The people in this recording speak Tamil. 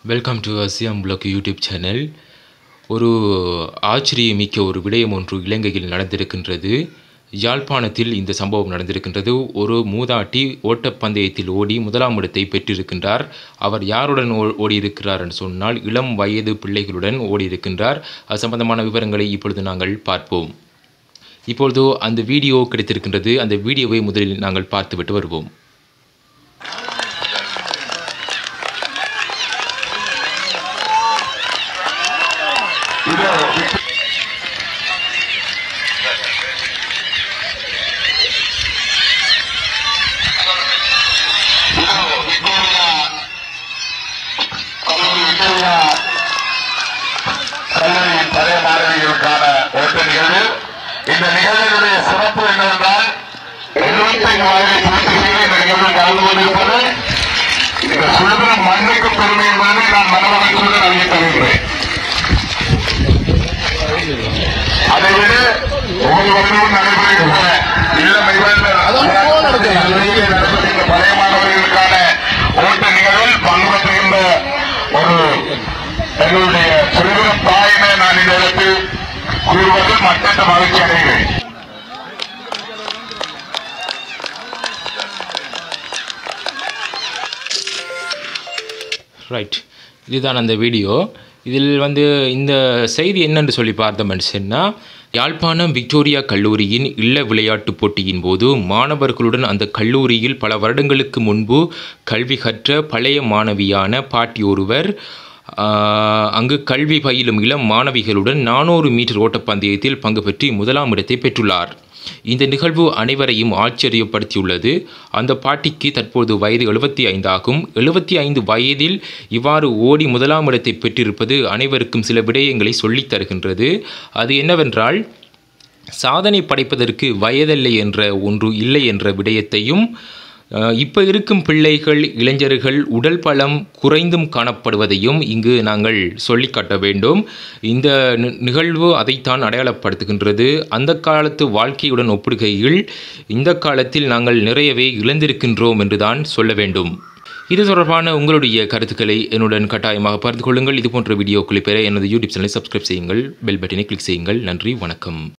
வெல்கம் டு அசியாம் பிளாக் யூடியூப் சேனல் ஒரு ஆச்சரியமிக்க ஒரு விடயம் ஒன்று இலங்கையில் நடந்திருக்கின்றது யாழ்ப்பாணத்தில் இந்த சம்பவம் நடந்திருக்கின்றது ஒரு மூதாட்டி ஓட்டப்பந்தயத்தில் ஓடி முதலாம் இடத்தை பெற்றிருக்கின்றார் அவர் யாருடன் ஓ- ஓடியிருக்கிறார் என்று சொன்னால் இளம் வயது பிள்ளைகளுடன் ஓடியிருக்கின்றார் அது சம்பந்தமான விவரங்களை இப்பொழுது நாங்கள் பார்ப்போம் இப்பொழுது அந்த வீடியோ கிடைத்திருக்கின்றது அந்த வீடியோவை முதலில் நாங்கள் பார்த்துவிட்டு வருவோம் கல்லூரியின் பழைய மாணவிகளுக்கான ஓட்ட நிகழ்வு இந்த நிகழ்வினுடைய சிறப்பு என்னவென்றால் எழுபத்தைந்து வயதை பூர்த்தி செய்து இந்த நிகழ்வில் கலந்து கொண்டிருப்பது இந்த சுதந்திரம் மண்ணுக்கு பெருமை என்பதை நான் மனமகிழ்ச்சியுடன் அறிவித்து வருகிறேன் அதைவிட ஒவ்வொரு வருடமும் நடைபெறுகின்ற இல்லம் வெளியே நடத்துகின்ற பழைய மாணவர்களுக்கான ஓட்ட நிகழ்வில் பங்கு பெற்றுகின்ற ஒரு எங்களுடைய சுதந்திரம் தாயினை நான் இந்த இடத்தில் கூறுவதில் மற்ற மகிழ்ச்சி அடைகிறேன் ரைட் இதுதான் அந்த வீடியோ இதில் வந்து இந்த செய்தி என்னன்னு சொல்லி பார்த்தோம்னு சொன்னால் யாழ்ப்பாணம் விக்டோரியா கல்லூரியின் இல்ல விளையாட்டுப் போட்டியின் போது மாணவர்களுடன் அந்த கல்லூரியில் பல வருடங்களுக்கு முன்பு கல்வி கற்ற பழைய மாணவியான பாட்டி ஒருவர் ஆஹ், அங்கு கல்வி பயிலும் இளம் மாணவிகளுடன் நானூறு மீட்டர் ஓட்டப்பந்தயத்தில் பங்கு பெற்றி முதலாம் இடத்தை பெற்றுள்ளார் இந்த நிகழ்வு அனைவரையும் ஆச்சரியப்படுத்தியுள்ளது அந்த பாட்டிக்கு தற்போது வயது எழுபத்தி ஐந்தாகும் எழுபத்தி ஐந்து வயதில் இவ்வாறு ஓடி முதலாம் இடத்தை பெற்றிருப்பது அனைவருக்கும் சில விடயங்களை சொல்லித் தருகின்றது அது என்னவென்றால் சாதனை படைப்பதற்கு வயதில்லை என்ற ஒன்று இல்லை என்ற விடயத்தையும் இப்போ இருக்கும் பிள்ளைகள் இளைஞர்கள் உடல் பலம் குறைந்தும் காணப்படுவதையும் இங்கு நாங்கள் சொல்லிக் காட்ட வேண்டும் இந்த நி- நிகழ்வு அதைத்தான் அடையாளப்படுத்துகின்றது அந்த காலத்து வாழ்க்கையுடன் ஒப்பிடுகையில் இந்த காலத்தில் நாங்கள் நிறையவே இழந்திருக்கின்றோம் என்றுதான் சொல்ல வேண்டும் இது தொடர்பான உங்களுடைய கருத்துக்களை என்னுடன் கட்டாயமாக பகிர்ந்து கொள்ளுங்கள் இது போன்ற வீடியோக்களை பெற எனது யூடியூப் சேனலை சப்ஸ்கிரைப் செய்யுங்கள் பெல் பட்டனை கிளிக் செய்யுங்கள் நன்றி வணக்கம்